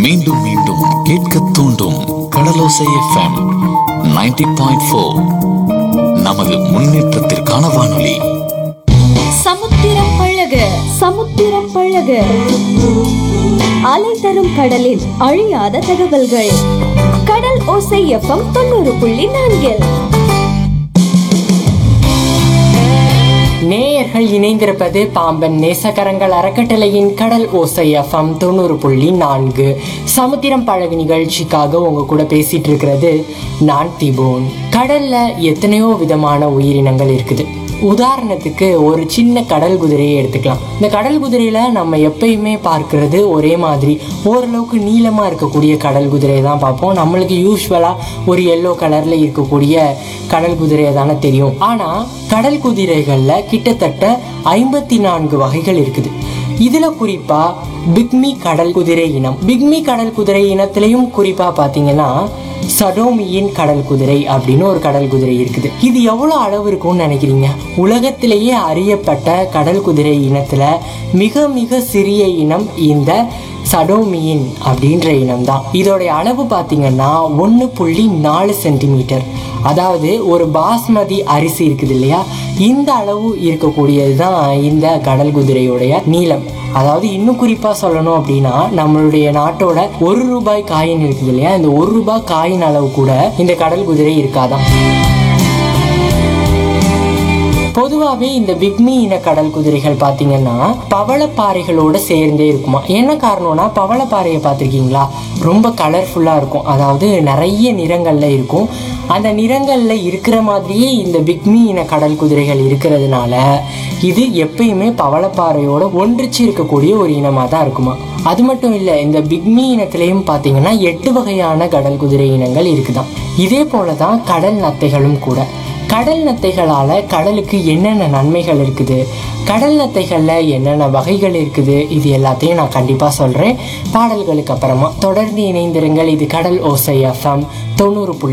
மீண்டும் மீண்டும் கேட்க தூண்டும் கடலோசை எஃப்எம் 90.4 பாயிண்ட் ஃபோர் நமது முன்னேற்றத்திற்கான வானொலி சமுத்திரம் பழக சமுத்திரம் பழக அலை தரும் கடலின் அழியாத தகவல்கள் கடல் ஓசை எஃப்எம் தொண்ணூறு புள்ளி நான்கில் நேயர்கள் இணைந்திருப்பது பாம்பன் நேசகரங்கள் அறக்கட்டளையின் கடல் ஓசை எஃப்எம் தொண்ணூறு புள்ளி நான்கு சமுத்திரம் பழகு நிகழ்ச்சிக்காக உங்க கூட பேசிட்டு இருக்கிறது நான் திபோன் கடல்ல எத்தனையோ விதமான உயிரினங்கள் இருக்குது உதாரணத்துக்கு ஒரு சின்ன கடல் குதிரையை எடுத்துக்கலாம் இந்த கடல் குதிரையில நம்ம எப்பயுமே பார்க்கிறது ஒரே மாதிரி ஓரளவுக்கு நீளமா இருக்கக்கூடிய கடல் குதிரையை தான் பார்ப்போம் நம்மளுக்கு யூஸ்வலா ஒரு எல்லோ கலர்ல இருக்கக்கூடிய கடல் குதிரையை தானே தெரியும் ஆனா கடல் குதிரைகள்ல கிட்டத்தட்ட ஐம்பத்தி நான்கு வகைகள் இருக்குது இதுல குறிப்பா பிக்மி கடல் குதிரை இனம் பிக்மி கடல் குதிரை இனத்திலையும் குறிப்பா பாத்தீங்கன்னா சடோமியின் கடல் குதிரை அப்படின்னு ஒரு கடல் குதிரை இருக்குது இது எவ்வளவு அளவு இருக்கும்னு நினைக்கிறீங்க உலகத்திலேயே அறியப்பட்ட கடல் குதிரை இனத்துல மிக மிக சிறிய இனம் இந்த சடோமியின் அப்படின்ற இனம் தான் இதோடைய அளவு பார்த்தீங்கன்னா ஒன்று புள்ளி நாலு சென்டிமீட்டர் அதாவது ஒரு பாஸ்மதி அரிசி இருக்குது இல்லையா இந்த அளவு இருக்கக்கூடியது தான் இந்த கடல் குதிரையுடைய நீளம் அதாவது இன்னும் குறிப்பா சொல்லணும் அப்படின்னா நம்மளுடைய நாட்டோட ஒரு ரூபாய் காயின் இருக்குது இல்லையா இந்த ஒரு ரூபாய் காயின் அளவு கூட இந்த கடல் குதிரை இருக்காதான் பொதுவாகவே இந்த பிக்மி இன கடல் குதிரைகள் பார்த்தீங்கன்னா பவளப்பாறைகளோட சேர்ந்தே இருக்குமா என்ன காரணம்னா பவளப்பாறையை பார்த்துருக்கீங்களா ரொம்ப கலர்ஃபுல்லாக இருக்கும் அதாவது நிறைய நிறங்களில் இருக்கும் அந்த நிறங்களில் இருக்கிற மாதிரியே இந்த பிக்மி இன கடல் குதிரைகள் இருக்கிறதுனால இது எப்பயுமே பவளப்பாறையோட ஒன்றிச்சு இருக்கக்கூடிய ஒரு இனமாக தான் இருக்குமா அது மட்டும் இல்லை இந்த பிக்மி இனத்திலையும் பார்த்தீங்கன்னா எட்டு வகையான கடல் குதிரை இனங்கள் இருக்குதாம் இதே போல தான் கடல் நத்தைகளும் கூட கடல் நத்தைகளால கடலுக்கு என்னென்ன நன்மைகள் இருக்குது கடல் நத்தைகள்ல என்னென்ன வகைகள் இருக்குது இது எல்லாத்தையும் நான் கண்டிப்பா சொல்றேன் பாடல்களுக்கு அப்புறமா தொடர்ந்து இணைந்திருங்கள் இது கடல் ஓசை எஃப்எம் தொண்ணூறு புள்ளி